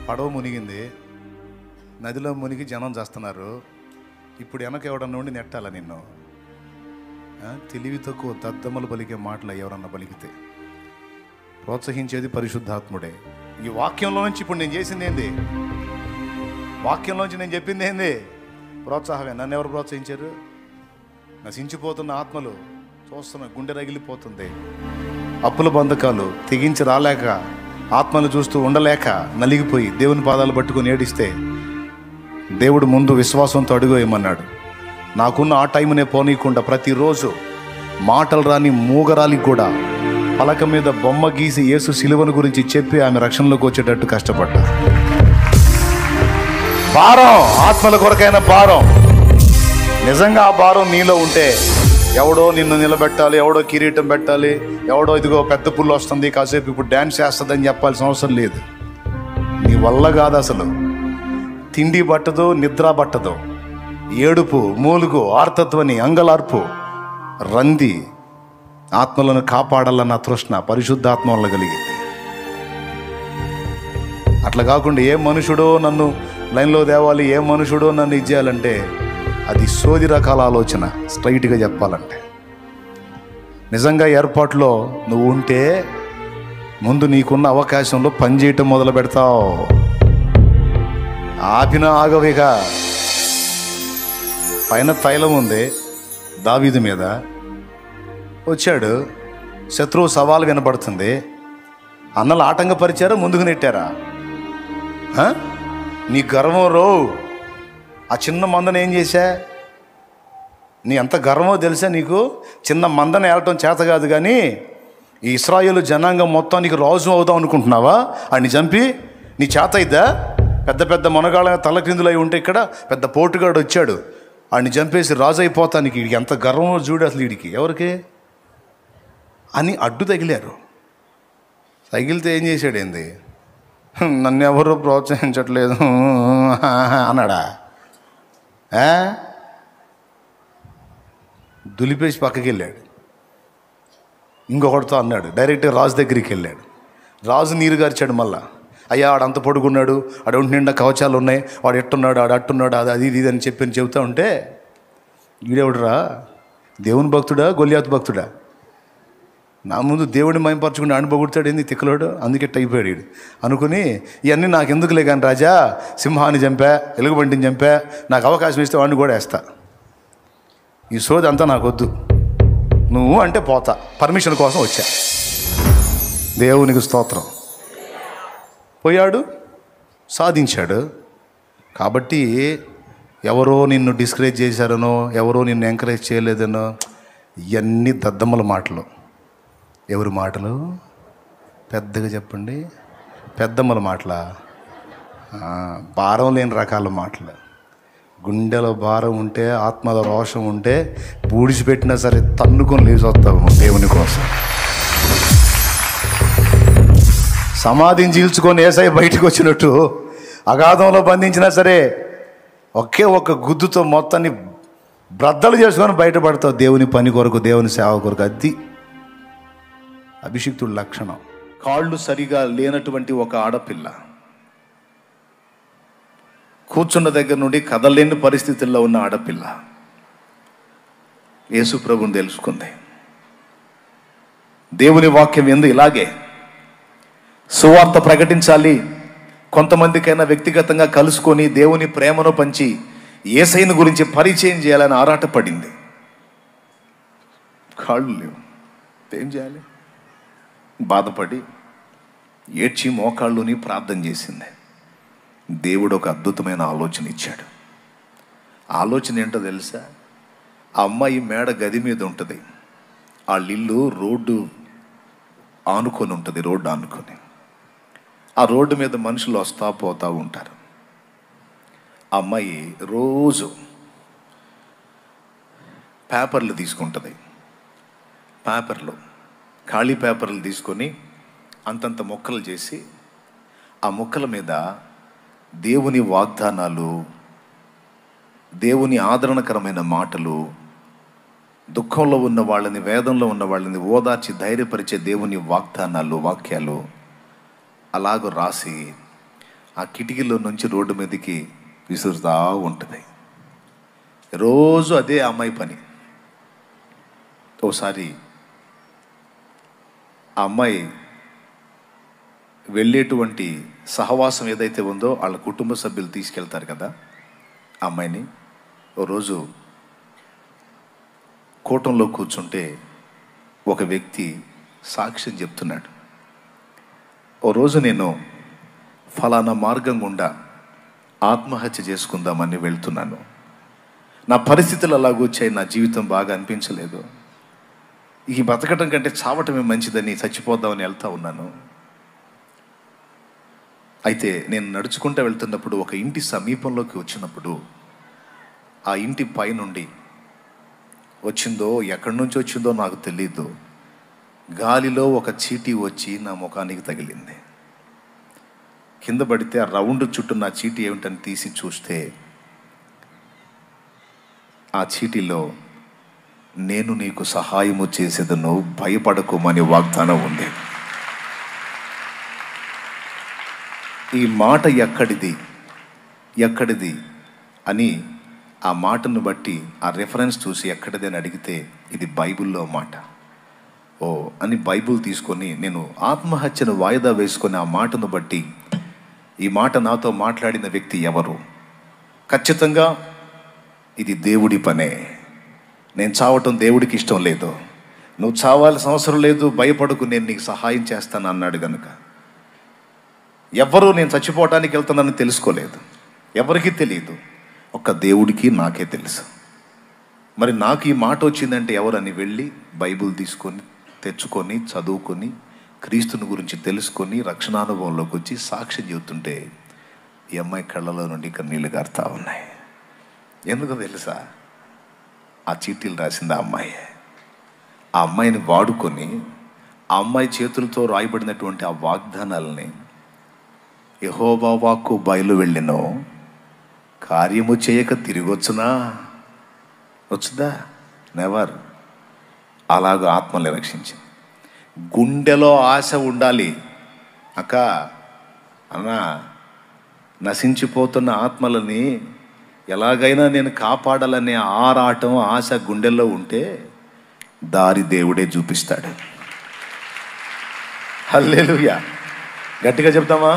పడవ మునిగింది నదిలో మునిగి జనం చేస్తున్నారు ఇప్పుడు వెనక ఎవడన్నా ఉండి నెట్టాల నిన్ను ఆ, తెలివి తక్కువ దద్దమ్మలు పలికే మాటలు ఎవరన్నా పలికితే ప్రోత్సహించేది పరిశుద్ధాత్ముడే ఈ వాక్యంలో నుంచి ఇప్పుడు నేను చేసింది ఏంది వాక్యంలోంచి నేను చెప్పింది ఏంది ప్రోత్సాహమే నన్ను ఎవరు ప్రోత్సహించారు నశించిపోతున్న ఆత్మలు చూస్తున్న గుండె రగిలిపోతుంది అప్పుల బంధకాలు తెగించి రాలేక ఆత్మలు చూస్తూ ఉండలేక నలిగిపోయి దేవుని పాదాలు పట్టుకుని ఏడిస్తే దేవుడు ముందు విశ్వాసంతో అడుగు వేయమన్నాడు నాకున్న ఆ టైంనే పోనీయకుండా ప్రతిరోజు మాటలు రాని మూగరాలికి కూడా పలక మీద బొమ్మ గీసి యేసు సిలువను గురించి చెప్పి ఆమె రక్షణలోకి వచ్చేటట్టు కష్టపడ్డా భారం ఆత్మల కొరకైన భారం నిజంగా ఆ భారం నీలో ఉంటే ఎవడో నిన్ను నిలబెట్టాలి ఎవడో కిరీటం పెట్టాలి ఎవడో ఇదిగో పెద్ద పుల్లు వస్తుంది కాసేపు ఇప్పుడు డ్యాన్స్ చేస్తుందని చెప్పాల్సిన అవసరం లేదు నీ వల్ల కాదు అసలు తిండి పట్టదు నిద్ర పట్టదు ఏడుపు మూలుగు ఆర్తత్వని అంగలార్పు రంది ఆత్మలను కాపాడాలన్న తృష్ణ పరిశుద్ధాత్మ వల్ల కలిగింది అట్లా కాకుండా ఏ మనుషుడో నన్ను లైన్లో తేవాలి ఏ మనుషుడో నన్ను ఇచ్చేయాలంటే అది సోది రకాల ఆలోచన స్ట్రైట్గా చెప్పాలంటే నిజంగా ఏర్పాట్లో నువ్వు ఉంటే ముందు నీకున్న అవకాశంలో పనిచేయటం మొదలు పెడతావు ఆపిన ఆగవిక పైన తైలం ఉంది దావీదు మీద వచ్చాడు శత్రువు సవాల్ వినపడుతుంది అన్నలు ఆటంకపరిచారా ముందుకు నెట్టారా ఆ? నీ గర్వం రో ఆ చిన్న మందను ఏం చేశా నీ ఎంత గర్వమో తెలుసా నీకు చిన్న మందను ఏలటం చేత కాదు కానీ ఈ ఇస్రాయేలు జనాంగం మొత్తం నీకు రాజు అవుదాం అనుకుంటున్నావా ఆడిని చంపి నీ చేత అయిద్దా పెద్ద పెద్ద మునగాళ్ళ తలక్రిందులై ఉంటే ఇక్కడ పెద్ద పోటుగాడు వచ్చాడు ఆడిని చంపేసి రాజు అయిపోతానికి వీడికి ఎంత గర్వమో చూడు అసలు వీడికి ఎవరికి అని అడ్డు తగిలారు తగిలితే ఏం చేశాడు ఏంది నన్ను ఎవరు ప్రోత్సహించట్లేదు అన్నాడా ఆ? దులిపేసి పక్కకి వెళ్ళాడు ఇంకొకటితో అన్నాడు డైరెక్ట్గా రాజు దగ్గరికి వెళ్ళాడు రాజు నీరు గార్చాడు మళ్ళా అయ్యా ఆడు అంత పొడుగున్నాడు ఆడు ఒంటి నిండా కవచాలు ఉన్నాయి వాడు ఎట్టున్నాడు ఆడు అట్టున్నాడు అది అది ఇది అని చెప్పి చెబుతా ఉంటే వీడెవడురా దేవుని భక్తుడా గొల్యాతు భక్తుడా నా ముందు దేవుడిని మైంపరచుకుని అణిపోగొడతాడు ఏంది తిక్కలోడు అందుకే అయిపోయాడు వీడు అనుకుని ఇవన్నీ నాకు ఎందుకులే కానీ రాజా సింహాన్ని చంపా ఎలుగుబంటిని చంపా నాకు అవకాశం ఇస్తే వాడిని కూడా వేస్తా ఈ సోది అంతా నాకు వద్దు నువ్వు అంటే పోతా పర్మిషన్ కోసం వచ్చా దేవునికి స్తోత్రం పోయాడు సాధించాడు కాబట్టి ఎవరో నిన్ను డిస్కరేజ్ చేశారనో ఎవరో నిన్ను ఎంకరేజ్ చేయలేదనో ఇవన్నీ దద్దమ్మల మాటలు ఎవరి మాటలు పెద్దగా చెప్పండి పెద్దమ్మల మాటల భారం లేని రకాల మాటలు గుండెలో భారం ఉంటే ఆత్మలో రోషం ఉంటే పూడిచిపెట్టినా సరే తన్నుకొని లేచి వస్తావు దేవుని కోసం సమాధిని చీల్చుకొని ఏసై బయటకు వచ్చినట్టు అగాధంలో బంధించినా సరే ఒకే ఒక గుద్దుతో మొత్తాన్ని బ్రద్దలు చేసుకొని బయటపడతావు దేవుని పని కొరకు దేవుని సేవ కొరకు అది అభిషిక్తుడి లక్షణం కాళ్ళు సరిగా లేనటువంటి ఒక ఆడపిల్ల కూర్చున్న దగ్గర నుండి కదలేని పరిస్థితుల్లో ఉన్న ఆడపిల్ల యేసు ప్రభుని తెలుసుకుంది దేవుని వాక్యం ఎందు ఇలాగే సువార్త ప్రకటించాలి కొంతమందికైనా వ్యక్తిగతంగా కలుసుకొని దేవుని ప్రేమను పంచి ఏసైని గురించి పరిచయం చేయాలని ఆరాటపడింది కాళ్ళు లేవు ఏం చేయాలి బాధపడి ఏడ్చి మోకాళ్ళుని ప్రార్థన చేసింది దేవుడు ఒక అద్భుతమైన ఆలోచన ఇచ్చాడు ఆ ఆలోచన ఏంటో తెలుసా ఆ అమ్మాయి మేడ గది మీద ఉంటుంది ఆ ఇల్లు రోడ్డు ఆనుకొని ఉంటుంది రోడ్డు ఆనుకొని ఆ రోడ్డు మీద మనుషులు వస్తా పోతా ఉంటారు ఆ అమ్మాయి రోజు పేపర్లు తీసుకుంటుంది పేపర్లు ఖాళీ పేపర్లు తీసుకొని అంతంత మొక్కలు చేసి ఆ మొక్కల మీద దేవుని వాగ్దానాలు దేవుని ఆదరణకరమైన మాటలు దుఃఖంలో ఉన్న వాళ్ళని వేదంలో ఉన్న వాళ్ళని ఓదార్చి ధైర్యపరిచే దేవుని వాగ్దానాలు వాక్యాలు అలాగ రాసి ఆ కిటికీలో నుంచి రోడ్డు మీదకి విసురుతా ఉంటుంది రోజు అదే ఆ అమ్మాయి పని ఓసారి ఆ అమ్మాయి వెళ్ళేటువంటి సహవాసం ఏదైతే ఉందో వాళ్ళ కుటుంబ సభ్యులు తీసుకెళ్తారు కదా ఆ అమ్మాయిని ఓ రోజు కూటంలో కూర్చుంటే ఒక వ్యక్తి సాక్ష్యం చెప్తున్నాడు ఓ రోజు నేను ఫలానా మార్గం గుండా ఆత్మహత్య చేసుకుందామని వెళ్తున్నాను నా పరిస్థితులు అలాగొచ్చాయి నా జీవితం బాగా అనిపించలేదు ఈ బతకటం కంటే చావటమే మంచిదని చచ్చిపోద్దామని వెళ్తా ఉన్నాను అయితే నేను నడుచుకుంటూ వెళ్తున్నప్పుడు ఒక ఇంటి సమీపంలోకి వచ్చినప్పుడు ఆ ఇంటి పైనుండి వచ్చిందో ఎక్కడి నుంచి వచ్చిందో నాకు తెలీదు గాలిలో ఒక చీటీ వచ్చి నా ముఖానికి తగిలింది కింద పడితే ఆ రౌండ్ చుట్టూ నా చీటీ ఏమిటని తీసి చూస్తే ఆ చీటీలో నేను నీకు సహాయము చేసేదను భయపడకుమని వాగ్దానం ఉంది ఈ మాట ఎక్కడిది ఎక్కడిది అని ఆ మాటను బట్టి ఆ రెఫరెన్స్ చూసి ఎక్కడిది అని అడిగితే ఇది బైబిల్లో మాట ఓ అని బైబిల్ తీసుకొని నేను ఆత్మహత్యను వాయిదా వేసుకొని ఆ మాటను బట్టి ఈ మాట నాతో మాట్లాడిన వ్యక్తి ఎవరు ఖచ్చితంగా ఇది దేవుడి పనే నేను చావటం దేవుడికి ఇష్టం లేదు నువ్వు చావాల్సిన అవసరం లేదు భయపడకు నేను నీకు సహాయం చేస్తాను అన్నాడు గనుక ఎవ్వరూ నేను చచ్చిపోవటానికి వెళ్తున్నానని తెలుసుకోలేదు ఎవరికీ తెలియదు ఒక్క దేవుడికి నాకే తెలుసు మరి నాకు ఈ మాట వచ్చిందంటే ఎవరని వెళ్ళి బైబిల్ తీసుకొని తెచ్చుకొని చదువుకొని క్రీస్తుని గురించి తెలుసుకొని రక్షణానుభవంలోకి వచ్చి సాక్ష్యం చెబుతుంటే ఈ అమ్మాయి కళ్ళలో నుండి కన్నీళ్లు గారుతా ఉన్నాయి ఎందుకు తెలుసా ఆ చీటీలు రాసింది ఆ అమ్మాయి ఆ అమ్మాయిని వాడుకొని ఆ అమ్మాయి చేతులతో రాయబడినటువంటి ఆ వాగ్దానాలని యహోబా వాక్కు బయలు వెళ్ళినో కార్యము చేయక తిరిగి వచ్చునా వచ్చుదా నెవర్ అలాగ ఆత్మల్ని రక్షించింది గుండెలో ఆశ ఉండాలి అక్క అన్నా నశించిపోతున్న ఆత్మలని ఎలాగైనా నేను కాపాడాలనే ఆరాటం ఆశ గుండెల్లో ఉంటే దారి దేవుడే చూపిస్తాడు హల్లెలూయా గట్టిగా చెప్తామా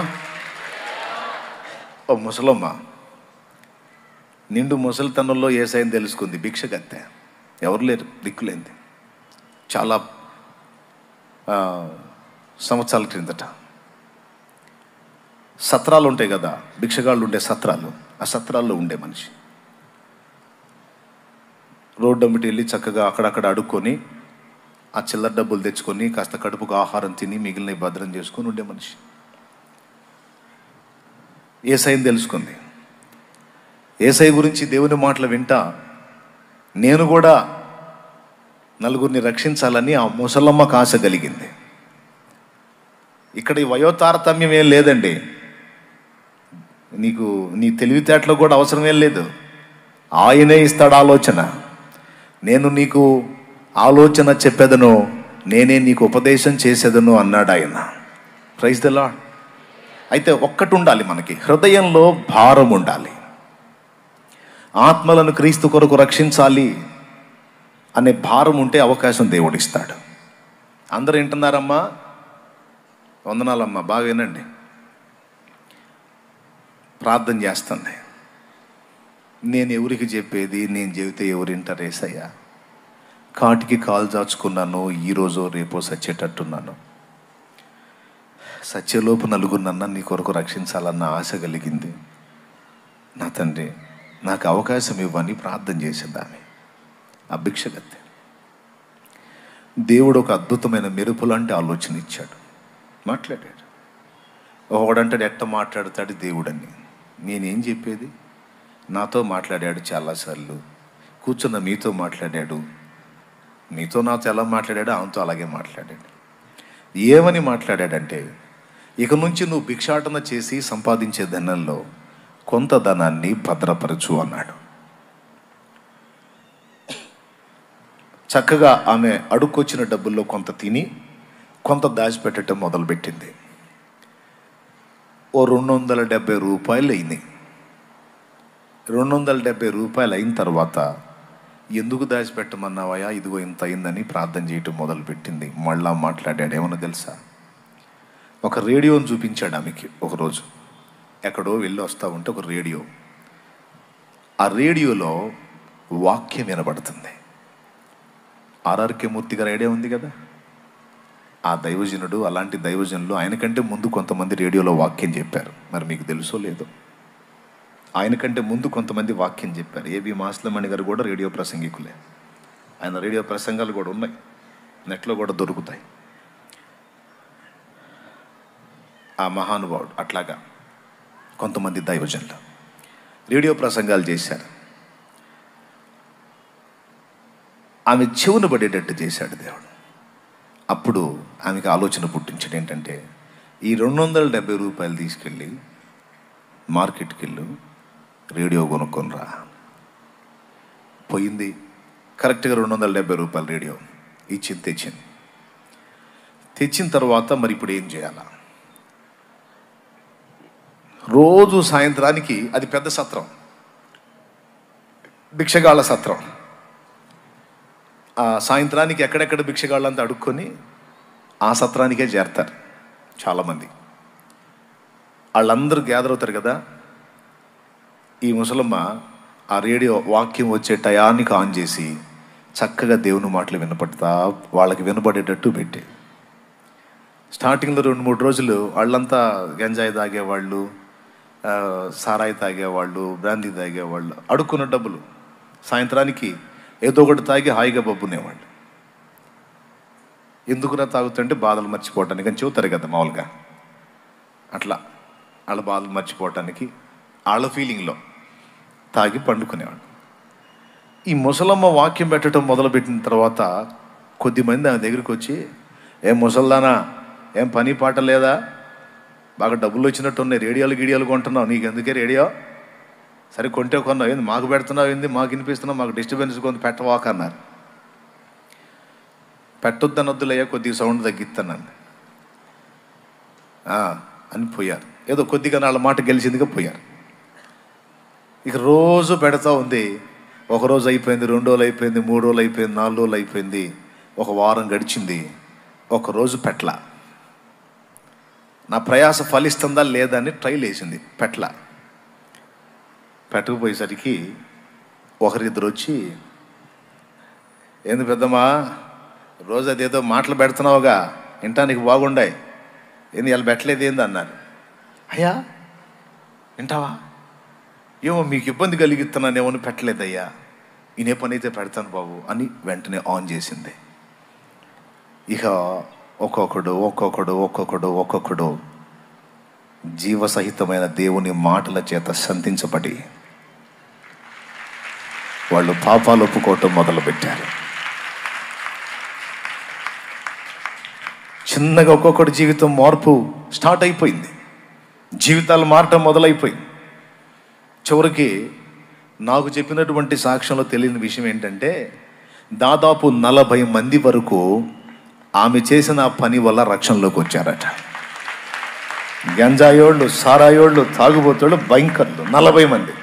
ఓ ముసలమ్మ నిండు ముసలితనంలో ఏసైని తెలుసుకుంది భిక్ష గత్తె ఎవరు లేరు దిక్కులేంది చాలా ఆ, సంవత్సరాల క్రిందట సత్రాలు ఉంటాయి కదా భిక్షగాళ్ళు ఉండే సత్రాలు ఆ సత్రాల్లో ఉండే మనిషి రోడ్డు అమ్మిటి వెళ్ళి చక్కగా అక్కడక్కడ అడుక్కొని ఆ చిల్లర డబ్బులు తెచ్చుకొని కాస్త కడుపుకు ఆహారం తిని మిగిలిన భద్రం చేసుకొని ఉండే మనిషి ఏసైని తెలుసుకుంది ఏసై గురించి దేవుని మాటలు వింటా నేను కూడా నలుగురిని రక్షించాలని ఆ ముసలమ్మకు ఆశ కలిగింది ఇక్కడ ఈ వయోతారతమ్యం ఏం లేదండి నీకు నీ తెలివితేటలో కూడా అవసరమేం లేదు ఆయనే ఇస్తాడు ఆలోచన నేను నీకు ఆలోచన చెప్పేదను నేనే నీకు ఉపదేశం చేసేదను అన్నాడు ఆయన ప్రైజ్ ద లార్డ్ అయితే ఒక్కటి ఉండాలి మనకి హృదయంలో భారం ఉండాలి ఆత్మలను క్రీస్తు కొరకు రక్షించాలి అనే భారం ఉంటే అవకాశం దేవుడిస్తాడు అందరూ వింటున్నారమ్మా వందనాలమ్మా బాగా వినండి ప్రార్థన చేస్తుంది నేను ఎవరికి చెప్పేది నేను చెబితే ఎవరు వింటారు ఏసయ్యా కాటికి కాలు దాచుకున్నాను ఈరోజు రేపో సచ్చేటట్టున్నాను సత్యలోపు నలుగురు నన్న నీ కొరకు రక్షించాలన్న ఆశ కలిగింది నా తండ్రి నాకు అవకాశం ఇవ్వని ప్రార్థన చేసింది ఆమె ఆ భిక్షగత్తె దేవుడు ఒక అద్భుతమైన మెరుపు లాంటి ఆలోచన ఇచ్చాడు మాట్లాడాడు ఒకడంటాడు ఎట్ట మాట్లాడతాడు దేవుడని నేనేం చెప్పేది నాతో మాట్లాడాడు చాలాసార్లు కూర్చున్న మీతో మాట్లాడాడు మీతో నాతో ఎలా మాట్లాడాడో ఆమెతో అలాగే మాట్లాడాడు ఏమని మాట్లాడాడంటే ఇక నుంచి నువ్వు భిక్షాటన చేసి సంపాదించే ధనంలో కొంత ధనాన్ని భద్రపరచు అన్నాడు చక్కగా ఆమె అడుక్కొచ్చిన డబ్బుల్లో కొంత తిని కొంత దాచిపెట్టడం మొదలుపెట్టింది ఓ రెండు వందల డెబ్బై రూపాయలు అయింది రెండు వందల డెబ్బై రూపాయలు అయిన తర్వాత ఎందుకు దాచిపెట్టమన్నావయ్యా ఇదిగో ఇంత అయిందని ప్రార్థన చేయటం మొదలుపెట్టింది మళ్ళా మాట్లాడాడు ఏమన్నా తెలుసా ఒక రేడియోని చూపించాడు ఆమెకి ఒకరోజు ఎక్కడో వెళ్ళి వస్తూ ఉంటే ఒక రేడియో ఆ రేడియోలో వాక్యం వినబడుతుంది ఆర్ఆర్కే మూర్తి గారు ఐడియా ఉంది కదా ఆ దైవజనుడు అలాంటి దైవజనులు ఆయనకంటే ముందు కొంతమంది రేడియోలో వాక్యం చెప్పారు మరి మీకు తెలుసో లేదో ఆయన కంటే ముందు కొంతమంది వాక్యం చెప్పారు ఏబి మాస్లమణి గారు కూడా రేడియో ప్రసంగికులే ఆయన రేడియో ప్రసంగాలు కూడా ఉన్నాయి నెట్లో కూడా దొరుకుతాయి ఆ మహానుభావుడు అట్లాగా కొంతమంది దైవజనులు రేడియో ప్రసంగాలు చేశారు ఆమె చెవును పడేటట్టు చేశాడు దేవుడు అప్పుడు ఆమెకు ఆలోచన పుట్టించాడు ఏంటంటే ఈ రెండు వందల డెబ్బై రూపాయలు తీసుకెళ్ళి మార్కెట్కి వెళ్ళు రేడియో కొనుక్కొనిరా పోయింది కరెక్ట్గా రెండు వందల డెబ్బై రూపాయలు రేడియో ఇచ్చింది తెచ్చింది తెచ్చిన తర్వాత మరి ఇప్పుడు ఏం చేయాలా రోజు సాయంత్రానికి అది పెద్ద సత్రం భిక్షగాళ్ళ సత్రం ఆ సాయంత్రానికి ఎక్కడెక్కడ భిక్షగాళ్ళంతా అడుక్కొని ఆ సత్రానికే చేరతారు చాలామంది వాళ్ళందరూ గ్యాదర్ అవుతారు కదా ఈ ముసలమ్మ ఆ రేడియో వాక్యం వచ్చే టయానికి ఆన్ చేసి చక్కగా దేవుని మాటలు వినపడతా వాళ్ళకి వినపడేటట్టు పెట్టి స్టార్టింగ్లో రెండు మూడు రోజులు వాళ్ళంతా గంజాయి తాగేవాళ్ళు ఆ, సారాయి తాగేవాళ్ళు బ్రాందీ తాగేవాళ్ళు అడుక్కున్న డబ్బులు సాయంత్రానికి ఏదో ఒకటి తాగి హాయిగా బబ్బునేవాళ్ళు ఎందుకురా తాగుతుంటే బాధలు మర్చిపోవటానికి అని చెబుతారు కదా మామూలుగా అట్లా వాళ్ళ బాధలు మర్చిపోవటానికి వాళ్ళ ఫీలింగ్లో తాగి పండుకునేవాడు ఈ ముసలమ్మ వాక్యం పెట్టడం మొదలుపెట్టిన తర్వాత కొద్దిమంది ఆమె దగ్గరికి వచ్చి ఏం ముసల్దానా ఏం పని పాట లేదా బాగా డబ్బులు వచ్చినట్టు ఉన్నాయి రేడియోలు గీడియోలు కొంటున్నావు నీకు ఎందుకే రేడియో సరే కొంటే కొన్నావు ఏంది మాకు పెడుతున్నావు ఏంది మాకు వినిపిస్తున్నావు మాకు డిస్టర్బెన్స్ కొంత పెట్టవాక అన్నారు పెట్టొద్దనొద్దులయ్యా కొద్దిగా సౌండ్ తగ్గిస్తానండి ఆ, అని పోయారు ఏదో కొద్దిగా వాళ్ళ మాట గెలిచిందిగా పోయారు ఇక రోజు పెడతా ఉంది ఒక రోజు అయిపోయింది రెండు రోజులు అయిపోయింది మూడు రోజులు అయిపోయింది నాలుగు రోజులు అయిపోయింది ఒక వారం గడిచింది ఒక రోజు పెట్ల నా ప్రయాస ఫలిస్తుందా లేదా అని ట్రైల్ వేసింది పెట్ల పెట్టకపోయేసరికి ఒకరిద్దరు వచ్చి ఏంది పెద్దమ్మా రోజు అదేదో మాటలు పెడుతున్నావుగా వింటానికి బాగుండాయి ఏంది ఇలా పెట్టలేదు ఏంది అన్నారు అయ్యా వింటావా ఏమో మీకు ఇబ్బంది కలిగిస్తున్నానేమో అని పెట్టలేదయ్యా ఈయన పని అయితే పెడతాను బాబు అని వెంటనే ఆన్ చేసింది ఇక ఒక్కొక్కడు ఒక్కొక్కడు ఒక్కొక్కడు ఒక్కొక్కడు జీవసహితమైన దేవుని మాటల చేత సంధించబడి వాళ్ళు పాపాలు ఒప్పుకోవటం మొదలుపెట్టారు చిన్నగా ఒక్కొక్కటి జీవితం మార్పు స్టార్ట్ అయిపోయింది జీవితాలు మారటం మొదలైపోయింది చివరికి నాకు చెప్పినటువంటి సాక్ష్యంలో తెలియని విషయం ఏంటంటే దాదాపు నలభై మంది వరకు ఆమె చేసిన ఆ పని వల్ల రక్షణలోకి వచ్చారట గంజాయోళ్ళు సారాయోళ్ళు తాగుబోతోళ్ళు భయంకర్లు నలభై మంది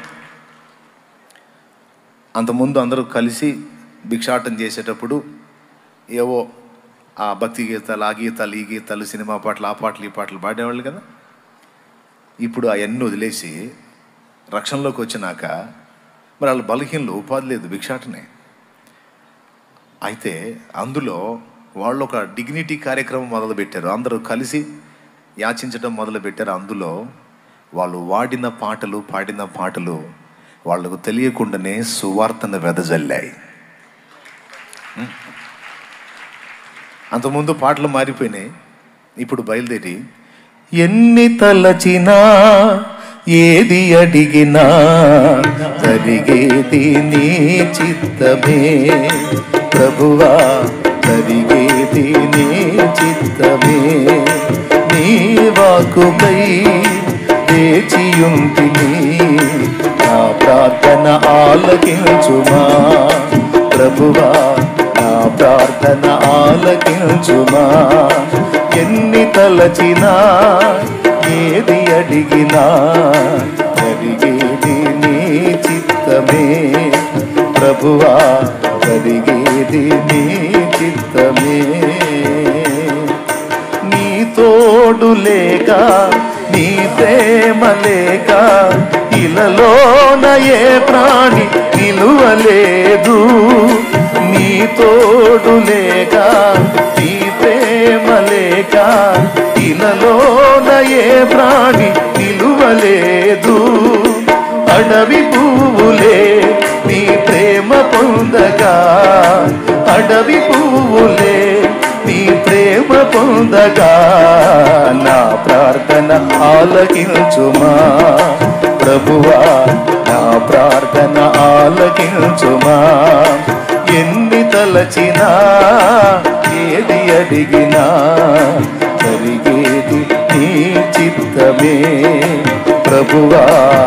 అంతకుముందు అందరూ కలిసి భిక్షాటం చేసేటప్పుడు ఏవో ఆ భక్తి గీతాలు ఆ గీతాలు ఈ గీతాలు సినిమా పాటలు ఆ పాటలు ఈ పాటలు పాడేవాళ్ళు కదా ఇప్పుడు అవన్నీ వదిలేసి రక్షణలోకి వచ్చినాక మరి వాళ్ళ బలహీనలు ఉపాధి లేదు భిక్షాటనే అయితే అందులో వాళ్ళు ఒక డిగ్నిటీ కార్యక్రమం మొదలుపెట్టారు అందరూ కలిసి యాచించడం మొదలుపెట్టారు అందులో వాళ్ళు వాడిన పాటలు పాడిన పాటలు వాళ్ళకు తెలియకుండానే సువార్తను వెదజల్లాయి ఉం? అంతకుముందు పాటలు మారిపోయినాయి ఇప్పుడు బయలుదేరి ఎన్ని తలచినా ఏది అడిగినా జరిగేది నీ చిత్తమే ప్రభువా జరిగేది నీ చిత్తమే నీ వాకుపై వేచియుంటిని నా ప్రార్థన ఆలకించుమా ప్రభువా నా ప్రార్థన ఆలకించుమా ఎన్ని తలచినా ఏది అడిగినా జరిగేది నీ చిత్తమే ప్రభువా జరిగేది నీ చిత్తమే నీ తోడు లేక నీ ప్రేమ లేక ఇలలోన ఏ ప్రాణి నిలువలేదు నీ తోడు లేక నీ ప్రేమ లేక ఇలలోన ఏ ప్రాణి నిలువలేదు అడవి పువ్వులే నీ ప్రేమ పొందగా అడవి పువ్వులే నీ ప్రేమ పొందగా నా ప్రార్థన ఆలకించుమా ప్రభువా నా ప్రార్థన ఆలకించుమా ఎన్ని తలచినా ఏది అడిగినా జరిగేది నీ చిత్తమే ప్రభువా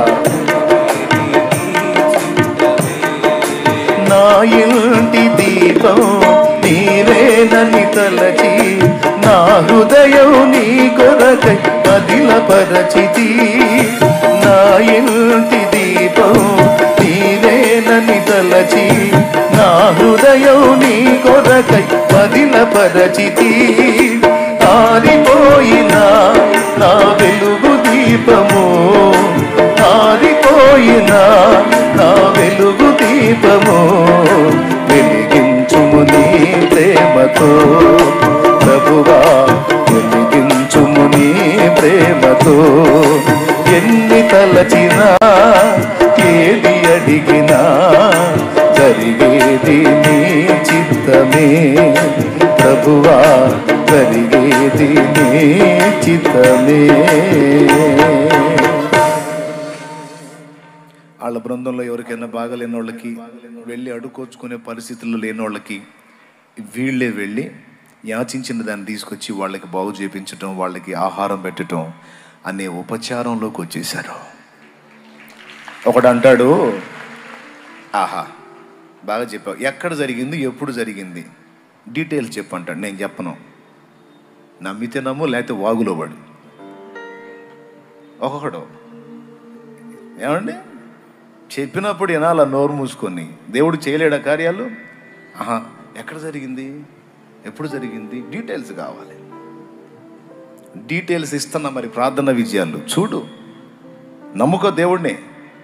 నా ఇంటి దీపం నీవేనని తలచి నా హృదయం నీ కొరకై పదిలపరచితి నా ఇంటి దీపం నీవేనని తలచి నా హృదయం నీ కొరకై పదిలపరచితి ఆరిపోయిన నా వెలుగు దీపము ఆరిపోయిన నా వెలుగు దీపము వెలిగించుము నీ ప్రేమతో ప్రభువా వెలిగించుము నీ ప్రేమతో ఎన్ని తలచినా ఏది అడిగినా జరిగేది నీ చిత్తమే ప్రభువా జరిగేది నీ చిత్తమే వాళ్ళ బృందంలో ఎవరికైనా బాగలేని వాళ్ళకి వెళ్ళి అడుకోచుకునే పరిస్థితుల్లో లేని వాళ్ళకి వీళ్ళే వెళ్ళి యాచించిన దాన్ని తీసుకొచ్చి వాళ్ళకి బాగు చేపించటం వాళ్ళకి ఆహారం పెట్టడం అనే ఉపచారంలోకి వచ్చేసారు ఒకడు అంటాడు ఆహా బాగా చెప్పావు ఎక్కడ జరిగింది ఎప్పుడు జరిగింది డీటెయిల్స్ చెప్పు అంటాడు నేను చెప్పను నమ్మితే నమ్ము లేకపోతే వాగులో పడు ఒక్కొక్కడు ఏమండి చెప్పినప్పుడు వినాల నోరు మూసుకొని దేవుడు చేయలేడా కార్యాలు ఆహా ఎక్కడ జరిగింది ఎప్పుడు జరిగింది డీటెయిల్స్ కావాలి డీటెయిల్స్ ఇస్తున్నా మరి ప్రార్థన విజయాలు చూడు నమ్ముకో దేవుడిని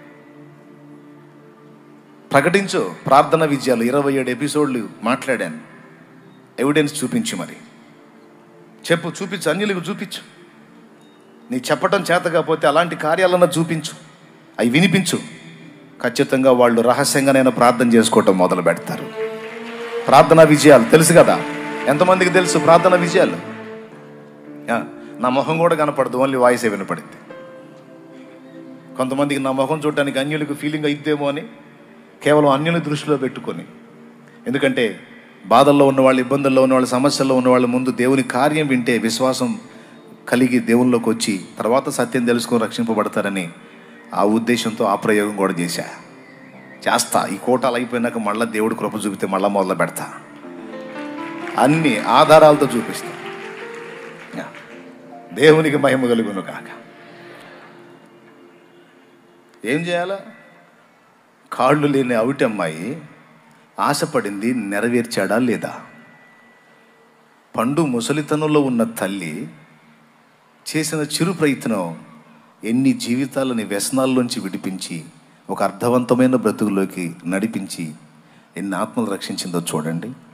ప్రకటించు ప్రార్థన విజయాలు ఇరవై ఏడు ఎపిసోడ్లు మాట్లాడాను ఎవిడెన్స్ చూపించు మరి చెప్పు చూపించు అన్యులకు చూపించు నీ చెప్పటం చేత కాకపోతే అలాంటి కార్యాలన్నా చూపించు అవి వినిపించు ఖచ్చితంగా వాళ్ళు రహస్యంగానైనా ప్రార్థన చేసుకోవటం మొదలు పెడతారు ప్రార్థనా విజయాలు తెలుసు కదా ఎంతమందికి తెలుసు ప్రార్థన విజయాలు ఆ, నా మొహం కూడా కనపడదు ఓన్లీ వాయిసే వినపడింది కొంతమందికి నా మొహం చూడటానికి అన్యులకు ఫీలింగ్ అయిద్దేమో అని కేవలం అన్యుల దృష్టిలో పెట్టుకొని ఎందుకంటే బాధల్లో ఉన్నవాళ్ళు ఇబ్బందుల్లో ఉన్నవాళ్ళు సమస్యల్లో ఉన్నవాళ్ళు ముందు దేవుని కార్యం వింటే విశ్వాసం కలిగి దేవునిలోకి వచ్చి తర్వాత సత్యం తెలుసుకొని రక్షింపబడతారని ఆ ఉద్దేశంతో ఆ ప్రయోగం కూడా చేశా చేస్తా ఈ కోటాలు అయిపోయినాక మళ్ళీ దేవుడు కృప చూపితే మళ్ళీ మొదలు పెడతా అన్ని ఆధారాలతో చూపిస్తా యా. దేవునికి మహిమ కలుగును కాక ఏం చేయాలా కాళ్ళు లేని అవిటి అమ్మాయి ఆశపడింది నెరవేర్చాడా లేదా పండు ముసలితనంలో ఉన్న తల్లి చేసిన చిరు ప్రయత్నం ఎన్ని జీవితాలని వ్యసనాల్లోంచి విడిపించి ఒక అర్థవంతమైన బ్రతుకులోకి నడిపించి ఎన్ని ఆత్మలు రక్షించిందో చూడండి